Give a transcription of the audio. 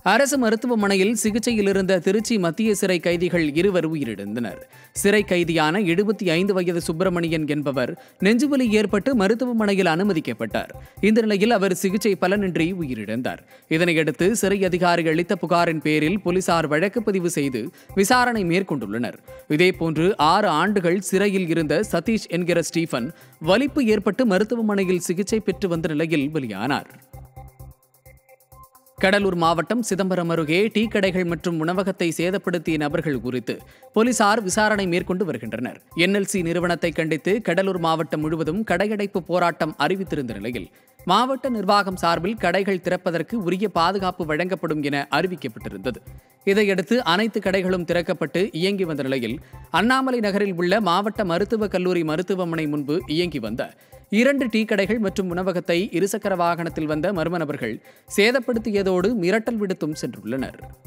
அரசு மருத்துவமனையில் சிகிச்சையில் இருந்த திருச்சி மத்திய சிறை கைதிகள் இருவர் உயிரிழந்தனர் சிறை கைதியான எழுபத்தி ஐந்து வயது சுப்பிரமணியன் என்பவர் நெஞ்சுவலி ஏற்பட்டு மருத்துவமனையில் அனுமதிக்கப்பட்டார் இந்த நிலையில் அவர் சிகிச்சை பலனின்றி உயிரிழந்தார் இதனையடுத்து சிறை அதிகாரி அளித்த புகாரின் பேரில் போலீசார் வழக்கு பதிவு செய்து விசாரணை மேற்கொண்டுள்ளனர் இதேபோன்று ஆறு ஆண்டுகள் சிறையில் இருந்த சதீஷ் என்கிற ஸ்டீஃபன் வலிப்பு ஏற்பட்டு மருத்துவமனையில் சிகிச்சை பெற்று வந்த நிலையில் பலியானார் கடலூர் மாவட்டம் சிதம்பரம் அருகே டீ கடைகள் மற்றும் உணவகத்தை சேதப்படுத்திய நபர்கள் குறித்து போலீசார் விசாரணை மேற்கொண்டு வருகின்றனர் என்எல்சி நிறுவனத்தை கண்டித்து கடலூர் மாவட்டம் முழுவதும் கடையடைப்பு போராட்டம் அறிவித்திருந்த நிலையில் மாவட்ட நிர்வாகம் சார்பில் கடைகள் திறப்பதற்கு உரிய பாதுகாப்பு வழங்கப்படும் என அறிவிக்கப்பட்டிருந்தது இதையடுத்து அனைத்து கடைகளும் திறக்கப்பட்டு இயங்கி வந்த நிலையில் அண்ணாமலை நகரில் உள்ள மாவட்ட மருத்துவக் கல்லூரி மருத்துவமனை முன்பு இயங்கி வந்த இரண்டு டீ கடைகள் மற்றும் உணவகத்தை இருசக்கர வாகனத்தில் வந்த மர்ம நபர்கள் சேதப்படுத்தியதோடு மிரட்டல் விடுத்தும் சென்றுள்ளனர்